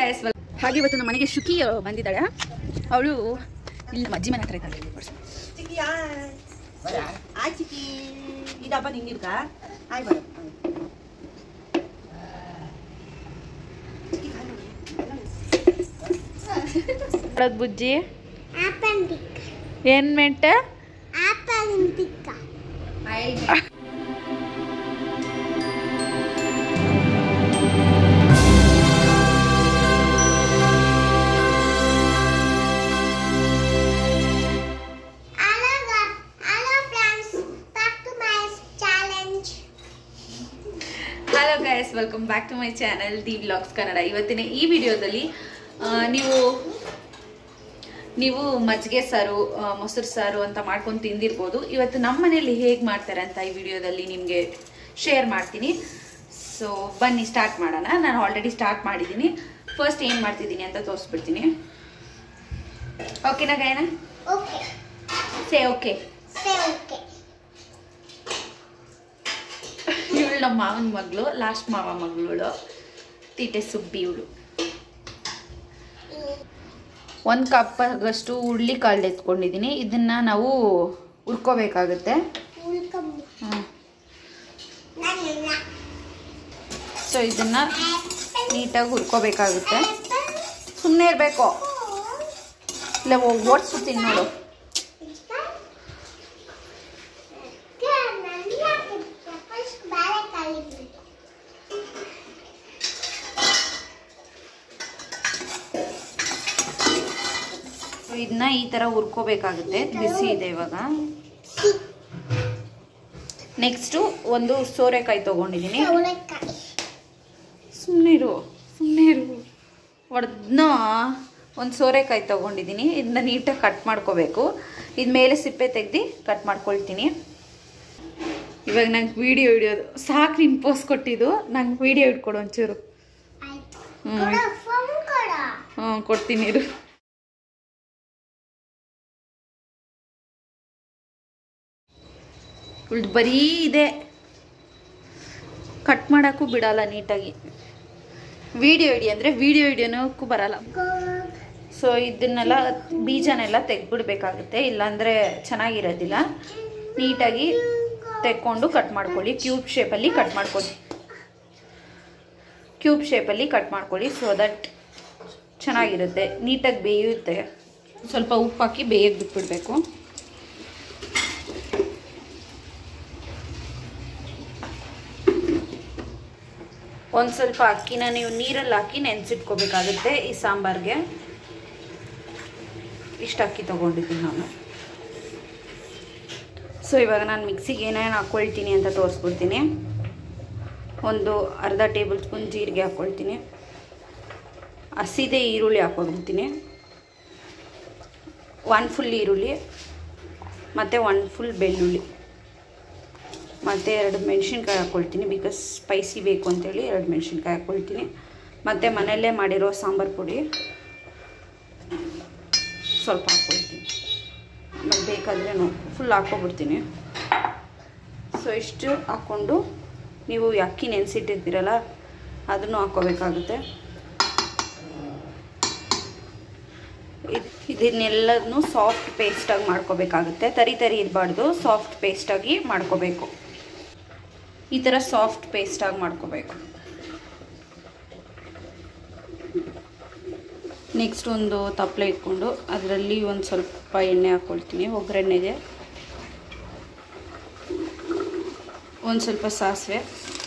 Guys ಹಾಗೆ ಇವತ್ತು ನಮ್ಮ ಮನೆಗೆ ಶುಕಿ ಬಂದಿದ್ದಾಳೆ ಅವಳು ಇಲ್ಲಿ ನಮ್ಮ ಅಜ್ಜಿ ಮನೆ ಹತ್ರ ಇದ್ದಾಳೆ ಚಿಕ್ಕಿಯಾ ಆಯ್ ಚಿಕ್ಕಿ ಈ ಡಬ್ಬ ನಿಂಗಿರ್ಕ ಆಯ್ ಬರ ನೋಡೋದು ಬುಜ್ಜಿ Appendix. ಏನ್ ಮೆಂಟ Appendix. Hello, guys. Hello, friends. Back to my challenge. Hello guys welcome back to my channel the vlogs Kannada ಇವತ್ತಿನ ಈ ವಿಡಿಯೋದಲ್ಲಿ ಆ, ನೀವು ನೀವು ಮಜ್ಜಿಗೆ ಸಾರು ಆ, ಮೊಸರು ಸಾರು ಅಂತ ಮಾಡ್ಕೊಂಡು ತಿಂದಿರ್ಬೋದು ಇವತ್ತು ನಮ್ಮ ಮನೇಲಿ ಹೇಗೆ ಮಾಡ್ತಾರೆ ಅಂತ ಈ ವಿಡಿಯೋದಲ್ಲಿ ನಿಮಗೆ ಶೇರ್ ಮಾಡ್ತೀನಿ ಸೊ ಬನ್ನಿ ಸ್ಟಾರ್ಟ್ ಮಾಡೋಣ ನಾನು ಆಲ್ರೆಡಿ ಸ್ಟಾರ್ಟ್ ಮಾಡಿದ್ದೀನಿ ಫಸ್ಟ್ ಏನು ಮಾಡ್ತಿದ್ದೀನಿ ಅಂತ ತೋರಿಸ್ಬಿಡ್ತೀನಿ ಓಕೆನಾ ಗಾಯನ Okay. Say okay Say okay. ಇವಳು ನಮ್ಮ ಮಾವನ ಮಗಳು ಲಾಸ್ಟ್ ಮಾವ ಮಗಳು ತೀಟೆ ಸುಬ್ಬಿ ಇವಳು ಒಂದು ಕಪ್ ಆಗಷ್ಟು ಹುಳ್ಳಿ ಕಾಳು ಎತ್ಕೊಂಡಿದ್ದೀನಿ ಇದನ್ನ ನಾವು ಹುರ್ಕೋಬೇಕಾಗುತ್ತೆ Welcome. ಹ್ಮ್. Banana. ಸೊ ಇದನ್ನ ನೀಟಾಗಿ ಹುರ್ಕೋಬೇಕಾಗುತ್ತೆ ಸುಮ್ಮನೆ ಇರಬೇಕು ಇಲ್ಲ ಓಡಿಸ್ಬಿಡ್ತೀನಿ ನೋಡು ಸೊ ಇದನ್ನ ಈ ಥರ ಹುರ್ಕೋಬೇಕಾಗುತ್ತೆ ಬಿಸಿ ಇದೆ ಇವಾಗ ನೆಕ್ಸ್ಟು ಒಂದು ಸೋರೆಕಾಯಿ ತೊಗೊಂಡಿದ್ದೀನಿ ಸುಮ್ಮನೆ ಇರು ಸುಮ್ಮನೆ ಇರು ಹೊಡೆದ್ನ ಒಂದು ಸೋರೆಕಾಯಿ ತೊಗೊಂಡಿದ್ದೀನಿ ಇದನ್ನ ನೀಟಾಗಿ ಕಟ್ ಮಾಡ್ಕೋಬೇಕು ಇದು ಮೇಲೆ ಸಿಪ್ಪೆ ತೆಗ್ದು ಕಟ್ ಮಾಡ್ಕೊಳ್ತೀನಿ ಇವಾಗ ನಂಗೆ ವೀಡಿಯೋ ಹಿಡಿಯೋದು ಸಾಕು ನಿನ್ ಪೋಸ್ ಕೊಟ್ಟಿದ್ದು ನಂಗೆ ವೀಡಿಯೋ ಇಟ್ಕೊಡು ಒಂಚೂರು ಹ್ಞೂ ಹ್ಞೂ ಕೊಡ್ತೀನಿ ಇರು ಉಳ್ದು ಬರೀ ಇದೆ ಕಟ್ ಮಾಡೋಕ್ಕೂ ಬಿಡಲ್ಲ ನೀಟಾಗಿ ವಿಡಿಯೋ ಹಿಡಿ ಅಂದರೆ ವಿಡಿಯೋ ಹಿಡಿಯೋನಕ್ಕೂ ಬರಲ್ಲ ಸೊ ಇದನ್ನೆಲ್ಲ ಬೀಜನೆಲ್ಲ ತೆಗ್ಬಿಡ್ಬೇಕಾಗುತ್ತೆ ಇಲ್ಲಾಂದರೆ ಚೆನ್ನಾಗಿರೋದಿಲ್ಲ ನೀಟಾಗಿ ತೆಕ್ಕೊಂಡು ಕಟ್ ಮಾಡ್ಕೊಳ್ಳಿ ಕ್ಯೂಬ್ ಶೇಪಲ್ಲಿ ಕಟ್ ಮಾಡ್ಕೊಳ್ಳಿ ಕ್ಯೂಬ್ ಶೇಪಲ್ಲಿ ಕಟ್ ಮಾಡ್ಕೊಳ್ಳಿ ಸೊ ದಟ್ ಚೆನ್ನಾಗಿರುತ್ತೆ ನೀಟಾಗಿ ಬೇಯುತ್ತೆ ಸ್ವಲ್ಪ ಉಪ್ಪು ಹಾಕಿ ಬೇಯಕ್ಕೆ ಬಿಟ್ಬಿಡ್ಬೇಕು ಒಂದು ಸ್ವಲ್ಪ ಅಕ್ಕಿನ ನೀವು ನೀರಲ್ಲಿ ಹಾಕಿ ನೆನೆಸಿಟ್ಕೋಬೇಕಾಗುತ್ತೆ ಈ ಸಾಂಬಾರ್ಗೆ ಇಷ್ಟು ಅಕ್ಕಿ ತೊಗೊಂಡಿದ್ದೀನಿ ನಾನು ಸೊ ಇವಾಗ ನಾನು ಮಿಕ್ಸಿಗೆ ಏನೇನು ಹಾಕ್ಕೊಳ್ತೀನಿ ಅಂತ ತೋರಿಸ್ಬಿಡ್ತೀನಿ ಒಂದು ಅರ್ಧ ಟೇಬಲ್ ಸ್ಪೂನ್ ಜೀರಿಗೆ ಹಾಕ್ಕೊಳ್ತೀನಿ ಹಸಿದೆ ಈರುಳ್ಳಿ ಹಾಕ್ಕೊಳ್ತೀನಿ ಒನ್ ಫುಲ್ ಈರುಳ್ಳಿ ಮತ್ತು ಒನ್ ಫುಲ್ ಬೆಳ್ಳುಳ್ಳಿ ಮತ್ತು ಎರಡು ಮೆಣಸಿನ್ಕಾಯಿ ಹಾಕ್ಕೊಳ್ತೀನಿ ಬಿಕಾಸ್ ಸ್ಪೈಸಿ ಬೇಕು ಅಂತೇಳಿ ಎರಡು ಮೆಣಸಿನ್ಕಾಯಿ ಹಾಕ್ಕೊಳ್ತೀನಿ ಮತ್ತು ಮನೆಯಲ್ಲೇ ಮಾಡಿರೋ ಸಾಂಬಾರು ಪುಡಿ ಸ್ವಲ್ಪ ಹಾಕ್ಕೊಳ್ತೀನಿ ಆಮೇಲೆ ಬೇಕಾದರೆ ನೋ ಫುಲ್ ಹಾಕ್ಕೊಬಿಡ್ತೀನಿ ಸೊ ಇಷ್ಟು ಹಾಕ್ಕೊಂಡು ನೀವು ಈ ಅಕ್ಕಿ ನೆನೆಸಿಟ್ಟಿರ್ತೀರಲ್ಲ ಅದನ್ನು ಹಾಕ್ಕೋಬೇಕಾಗುತ್ತೆ ಇದ್- ಇದನ್ನೆಲ್ಲದನ್ನು ಸಾಫ್ಟ್ ಪೇಸ್ಟಾಗಿ ಮಾಡ್ಕೋಬೇಕಾಗುತ್ತೆ ತರಿ ತರಿ ಇರಬಾರ್ದು ಸಾಫ್ಟ್ ಪೇಸ್ಟಾಗಿ ಮಾಡ್ಕೋಬೇಕು ಈ ಥರ ಸಾಫ್ಟ್ ಪೇಸ್ಟಾಗಿ ಮಾಡ್ಕೋಬೇಕು ನೆಕ್ಸ್ಟ್ ಒಂದು ತಪ್ಪಲೆ ಇಟ್ಕೊಂಡು ಅದರಲ್ಲಿ ಒಂದು ಸ್ವಲ್ಪ ಎಣ್ಣೆ ಹಾಕ್ಕೊಳ್ತೀನಿ ಒಗ್ಗರಣೆಗೆ ಒಂದು ಸ್ವಲ್ಪ ಸಾಸಿವೆ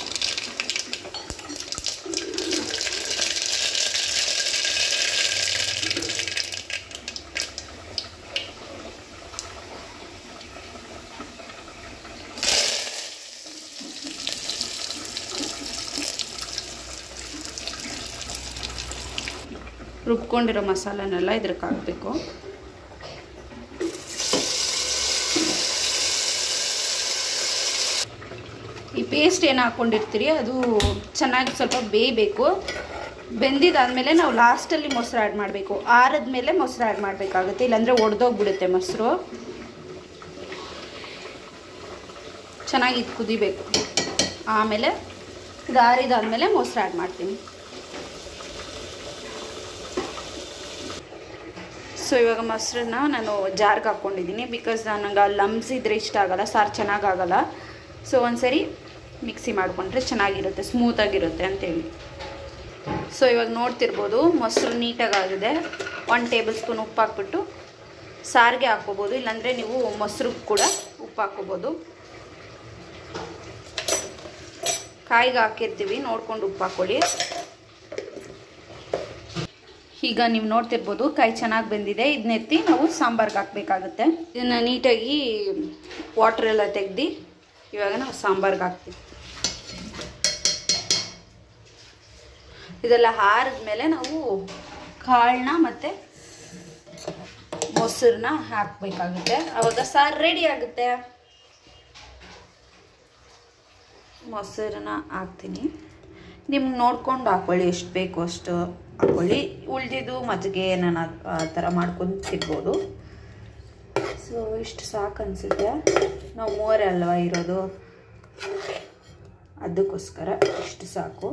ರುಬ್ಕೊಂಡಿರೋ ಮಸಾಲನೆಲ್ಲ ಇದ್ರಕ್ಕೆ ಹಾಕಬೇಕು ಈ ಪೇಸ್ಟ್ ಏನು ಹಾಕ್ಕೊಂಡಿರ್ತೀರಿ ಅದು ಚೆನ್ನಾಗಿ ಸ್ವಲ್ಪ ಬೇಯಬೇಕು ಬೆಂದಿದ್ದಾದಮೇಲೆ ನಾವು ಲಾಸ್ಟಲ್ಲಿ ಮೊಸರು ಆ್ಯಡ್ ಮಾಡಬೇಕು ಆರದ್ಮೇಲೆ ಮೊಸರು ಆ್ಯಡ್ ಮಾಡಬೇಕಾಗುತ್ತೆ ಇಲ್ಲಾಂದರೆ ಒಡೆದೋಗ್ಬಿಡುತ್ತೆ ಮೊಸರು ಚೆನ್ನಾಗಿ ಇದು ಕುದಿಬೇಕು ಆಮೇಲೆ ಇದು ಆರಿದಾದ್ಮೇಲೆ ಮೊಸರು ಆ್ಯಡ್ ಮಾಡ್ತೀನಿ ಸೊ ಇವಾಗ ಮೊಸರನ್ನ ನಾನು ಜಾರ್ಗೆ ಹಾಕ್ಕೊಂಡಿದ್ದೀನಿ ಬಿಕಾಸ್ ನನಗೆ ಲಮ್ಸ್ ಇದ್ರೆ ಇಷ್ಟ ಆಗಲ್ಲ ಸಾರು ಚೆನ್ನಾಗಾಗಲ್ಲ ಸೊ ಒಂದ್ಸರಿ ಮಿಕ್ಸಿ ಮಾಡಿಕೊಂಡ್ರೆ ಚೆನ್ನಾಗಿರುತ್ತೆ ಸ್ಮೂತಾಗಿರುತ್ತೆ ಅಂತೇಳಿ ಸೊ ಇವಾಗ ನೋಡ್ತಿರ್ಬೋದು ಮೊಸರು ನೀಟಾಗಿ ಆಗಿದೆ ಒನ್ ಟೇಬಲ್ ಸ್ಪೂನ್ ಉಪ್ಪು ಹಾಕ್ಬಿಟ್ಟು ಸಾರಿಗೆ ಹಾಕ್ಕೋಬೋದು ಇಲ್ಲಾಂದರೆ ನೀವು ಮೊಸರು ಕೂಡ ಉಪ್ಪು ಹಾಕ್ಕೋಬೋದು ಕಾಯಿಗೆ ಹಾಕಿರ್ತೀವಿ ನೋಡ್ಕೊಂಡು ಉಪ್ಪು ಹಾಕ್ಕೊಳ್ಳಿ ಈಗ ನೀವು ನೋಡ್ತಿರ್ಬೋದು ಕಾಯಿ ಚೆನ್ನಾಗಿ ಬೆಂದಿದೆ ಇದನ್ನೆತ್ತಿ ನಾವು ಸಾಂಬಾರ್ಗೆ ಹಾಕ್ಬೇಕಾಗುತ್ತೆ ಇದನ್ನು ನೀಟಾಗಿ ವಾಟರ್ ಎಲ್ಲ ತೆಗ್ದು ಇವಾಗ ನಾವು ಸಾಂಬಾರ್ಗೆ ಹಾಕ್ತೀವಿ ಇದೆಲ್ಲ ಹಾರಿದ್ಮೇಲೆ ನಾವು ಕಾಳನ್ನ ಮತ್ತು ಮೊಸರನ್ನ ಹಾಕಬೇಕಾಗುತ್ತೆ ಅವಾಗ ಸಾರು ರೆಡಿ ಆಗುತ್ತೆ ಮೊಸರನ್ನ ಹಾಕ್ತೀನಿ ನಿಮ್ಗೆ ನೋಡ್ಕೊಂಡು ಹಾಕ್ಕೊಳ್ಳಿ ಎಷ್ಟು ಬೇಕು ಅಷ್ಟು ಹಾಕ್ಕೊಳ್ಳಿ ಉಳಿದಿದ್ದು ಮಜ್ಜಿಗೆ ನಾನು ಆ- ಆ ಥರ ಮಾಡ್ಕೊಂಡು ತಿನ್ಬೋದು ಸೊ ಇಷ್ಟು ಸಾಕು ಅನಿಸುತ್ತೆ ನಾವು ಮೂವರೇ ಅಲ್ವಾ ಇರೋದು ಅದಕ್ಕೋಸ್ಕರ ಇಷ್ಟು ಸಾಕು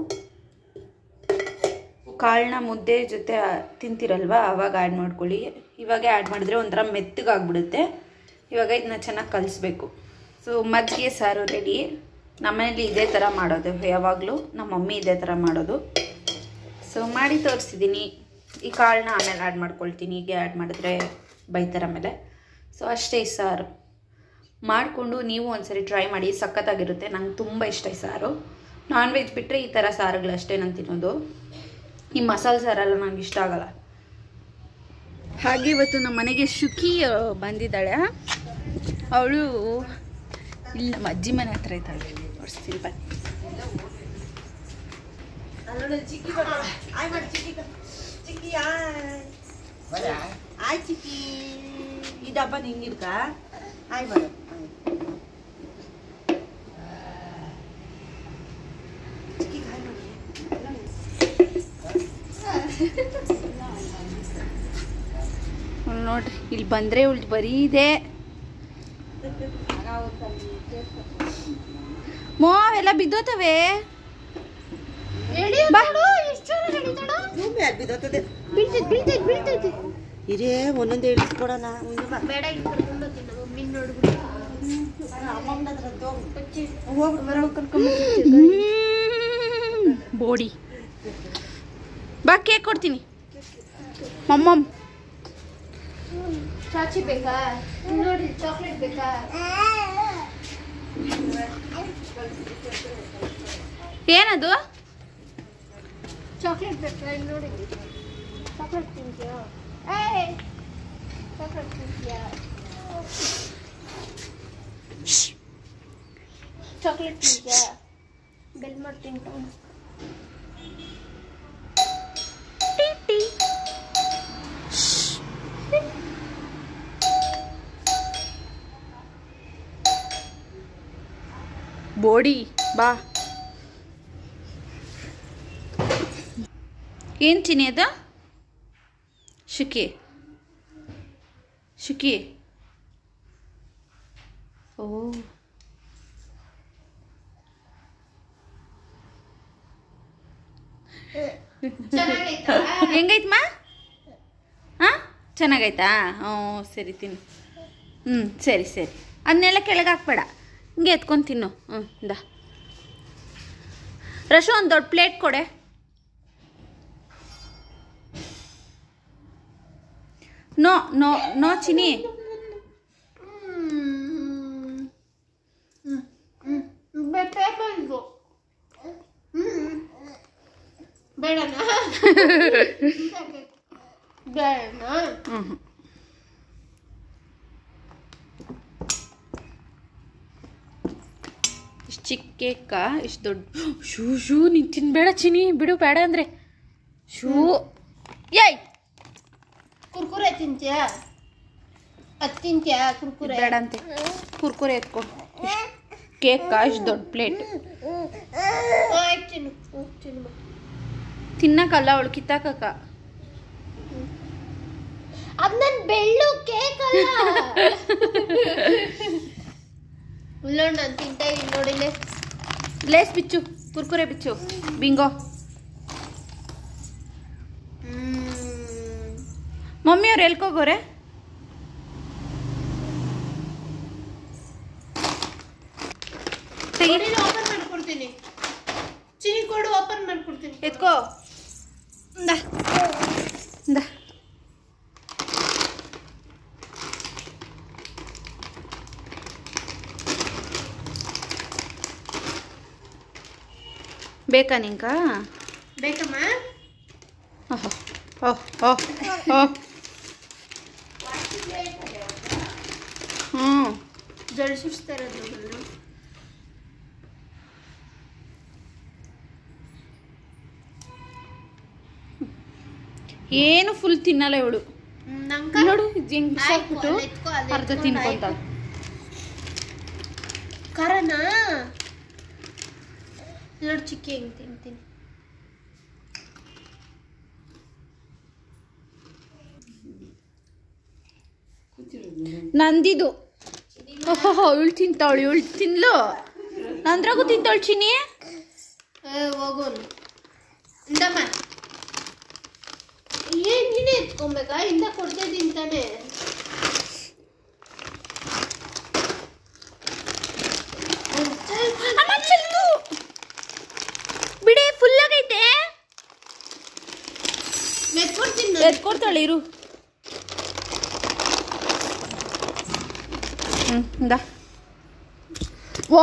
ಕಾಳನ್ನ ಮುದ್ದೆ ಜೊತೆ ತಿಂತಿರಲ್ವಾ ಆವಾಗ ಆ್ಯಡ್ ಮಾಡ್ಕೊಳ್ಳಿ ಇವಾಗ ಆ್ಯಡ್ ಮಾಡಿದ್ರೆ ಒಂಥರ ಮೆತ್ತಗಾಗ್ಬಿಡುತ್ತೆ ಇವಾಗ ಇದನ್ನ ಚೆನ್ನಾಗಿ ಕಲಿಸ್ಬೇಕು ಸೊ ಮಜ್ಜಿಗೆ ಸಾರು ರೆಡಿ ನಮ್ಮನೇಲಿ ಇದೇ ಥರ ಮಾಡೋದು ಯಾವಾಗಲೂ ನಮ್ಮ ಮಮ್ಮಿ ಇದೇ ಥರ ಮಾಡೋದು ಸೊ ಮಾಡಿ ತೋರಿಸಿದ್ದೀನಿ ಈ ಕಾಳನ್ನ ಆಮೇಲೆ ಆ್ಯಡ್ ಮಾಡ್ಕೊಳ್ತೀನಿ ಹೀಗೆ ಆ್ಯಡ್ ಮಾಡಿದ್ರೆ ಬೈತಾರ ಆಮೇಲೆ ಸೊ ಅಷ್ಟೇ ಈ ಸಾರು ಮಾಡಿಕೊಂಡು ನೀವು ಒಂದ್ಸರಿ ಟ್ರೈ ಮಾಡಿ ಸಖತ್ತಾಗಿರುತ್ತೆ ನಂಗೆ ತುಂಬ ಇಷ್ಟ ಈ ಸಾರು ನಾನ್ ವೆಜ್ ಬಿಟ್ಟರೆ ಈ ಥರ ಸಾರುಗಳಷ್ಟೇ ನಾನು ತಿನ್ನೋದು ಈ ಮಸಾಲೆ ಸಾರೆಲ್ಲ ನಂಗೆ ಇಷ್ಟ ಆಗಲ್ಲ ಹಾಗೆ ಇವತ್ತು ನಮ್ಮ ಮನೆಗೆ ಶುಕಿ ಆ, ಬಂದಿದ್ದಾಳೆ ಅವಳು ಇಲ್ಲಿ ನಮ್ಮ ಅಜ್ಜಿ ಮನೆ ಹತ್ರ ಇದ್ದಾಳೆ ತೋರಿಸ್ತೀನಿ ಬನ್ನಿ ಅಲ್ಲೊಂದು ಚಿಕ್ಕಿ ಬರ ಆಯ್ ಮಾಡಿ ಚಿಕ್ಕಿ ಕ- ಚಿಕ್ಕಿ ಆಯ್ ಆಯ್ ಚಿಕ್ಕಿ ಈ ಡಬ್ಬ ಹಿಂಗಿರ್ಕ ಆಯ್ ಬರ ಚಿಕ್ಕಿ ಹಾಯ್ ಮಾಡಿ ಅವ್ಳು ನೋಡ್ರಿ ಇಲ್ಲಿ ಬಂದರೆ ಉಳ್ದು ಬರೀ ಇದೆ ಮೋ ಎಲ್ಲ ಬಿದ್ದೋತವೆ ಬಾ. ಭೂಮಿ ಅಲ್ಲಿ ಬಿದ್ದೋಗ್ತದೆ ಬೀಳ್ತೈತೆ ಬೀಳ್ತೈತೆ ಬೀಳ್ತೈತೆ ಇರೇ ಒಂದೊಂದು ಇಳಿಸ್ಕೊಡೋಣ ಮುಂದೆ ಬಾ ಬೇಡ ಇಲ್ಲಿ ಕರ್ಕೊಂಡು ಹೋಗ್ತೀನಿ ನಮ್ಮ ಮಮ್ಮಿನ ನೋಡ್ಬಿಟ್ಟು ಅಮ್ಮನ ಹತ್ರ ತಗೋ. ಬಚ್ಚಿ ಹೋಗ್ಬಿಡು ಬರೋ ಬೋಡಿ ಬಾ ಕೇಕ್ ಕೊಡ್ತೀನಿ ಮಮ್ಮಮ್ ಚಾಚಿ ಬೇಕಾ ನೋಡಿ ಚಾಕ್ಲೇಟ್ ಬೇಕಾ ಏನದು ಚಾಕ್ಲೇಟ್ ಬೇಕಾ ಇಲ್ಲಿ ನೋಡಿ ಚಾಕ್ಲೇಟ್ ತಿಂತೀಯಾ ಏಯ್ ಚಾಕ್ಲೇಟ್ ತಿಂತೀಯಾ ಚಾಕ್ಲೇಟ್ ತಿಂತೀಯಾ ಬೆಲ್ ಮಾಡಿ ತಿಂತಾನೆ ಬೋಡಿ ಬಾ ಏನು ಚಿನಿ ಅದ ಶುಕಿ ಶುಕಿ ಓ ಚೆನ್ನಾಗೈತಾ ಹೆಂಗೈತಮ್ಮ ಹಾಂ ಚೆನ್ನಾಗೈತಾ ಹ್ಞೂ ಸರಿ ತಿನ್ನು ಹ್ಞೂ ಸರಿ ಸರಿ ಅದನ್ನೆಲ್ಲ ಕೆಳಗೆ ಹಾಕ್ಬೇಡ ಹಿಂಗೆ ಎತ್ಕೊಂಡು ತಿನ್ನು ಹ್ಞೂ ಇಂದ ರಶು ಒಂದು ದೊಡ್ಡ ಪ್ಲೇಟ್ ಕೊಡೆ ನೋ ನೋ ನೋ ಚಿನಿ ಬೇಕಾಗಿದ್ದು ಬೇಡನಾ ಬೇಡನಾ ಹ್ಞೂ ಹ್ಞೂ ಇಷ್ಟು ಚಿಕ್ಕ ಕೇಕ ಇಷ್ಟು ದೊಡ್ಡ ಶೂ ಶೂ ನೀನು ತಿನ್ಬೇಡ ಚಿನಿ ಬಿಡು ಬೇಡ ಅಂದರೆ ಶೂ ಯಾಯ್ ಕುರ್ಕುರೆ ತಿಂತ್ಯಾ ಅದ್ ತಿಂತ್ಯಾ ಕುರ್ಕುರೆ ಬೇಡ ಅಂತೆ ಕುರ್ಕುರೆ ಎತ್ಕೊ ಕೇಕ್ ಇಷ್ಟು ದೊಡ್ಡ ಪ್ಲೇಟ್ ಆಯ್ತು ತಿನ್ನು ಹ್ಮ್, ತಿನ್ನು ಬಾ. ತಿನ್ನಕ್ಕಲ್ಲ ಅವಳು ಕಿತ್ತಾಕಕ್ಕ ಅದ್ ನನ್ ಬೆಳ್ಳು ಕೇಕ್ ಅಲ್ಲ ಇಲ್ಲ ನಾನು ತಿಂತಾ ಇದೀನಿ ನೋಡಿಲೆ ಲೇಸ್ ಬಿಚ್ಚು ಕುರ್ಕುರೆ ಬಿಚ್ಚು ಬಿಂಗೋ ಮಮ್ಮಿಯವ್ರು ಎಲ್ಕೋಗೋರೆ ತೆಗಿ ಓಪನ್ ಮಾಡ್ಕೊಡ್ತೀನಿ ಚಿನಿ ಕೊಡು ಓಪನ್ ಮಾಡ್ಕೊಡ್ತೀನಿ ಎತ್ಕೋ ಇಂದ ಇಂದ ಬೇಕಾ ನಿಂಕ ಬೇಕಮ್ಮ ಓಹೋ ಓಹ್ ಓಹ್ ಓಹ್ ಹ್ಞೂ ಜಳ ಸುರಿಸ್ತಾ ಇರೋದು ನಾನು ಏನು ಫುಲ್ ತಿನ್ನಲ್ಲ ಇವಳು ನಂಗ ನೋಡು ಹಿಂಗ್ ಆಯ್ತು, ಬಿಸಾಕ್ಬಿಟ್ಟು ಅಲ್ಲಿ ಎತ್ಕೊ, ಅಲ್ಲಿ ಅರ್ಧ ಎತ್ಕೊಂಡು ತಿನ್ಕೊಂತಾಳ ಖರನಾ ನೋಡಿ ಚಿಕ್ಕಿ ಹೆಂಗ್ ತಿಂತೀನಿ ನಂದಿದು ಓಹೋ ಇವಳು ತಿಂತಾವಳು ಇವಳು ತಿನ್ಲು ನಂದ್ರಾಗೂ ತಿಂತಾವಳು ಚಿನಿ ಏ ಹೋಗೋನು ಇಂದಮ್ಮ ಏನ್ ನೀನೇ ಎತ್ಕೊಬೇಕಾ ಇಂದ ಕೊಡ್ತಾ ಇದ್ದೀನಿ ತಾನೇ ಅಮ್ಮ ಚೆಲ್ಲು ಬಿಡಿ ಫುಲ್ ಆಗೈತೆ ಎತ್ಕೊಡ್ತೀನಿ ನಾನು. ಎತ್ಕೊಡ್ತಾಳೆ ಇರು ಹ್ಮ್ ಇಂದ ವಾ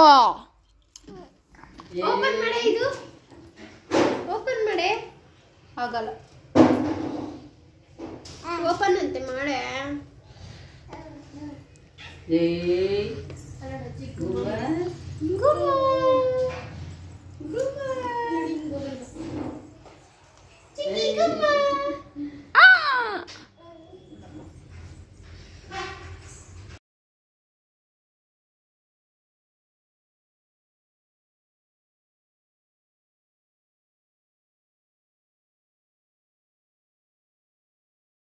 ಓಪನ್ ಮಾಡೆ ಇದು ಓಪನ್ ಮಾಡೆ ಆಗಲ್ಲ ಓಪನ್ ಅಂತೆ ಮಾಡೆ ಚಿಕ್ಕಿ ಗುಮ್ಮ.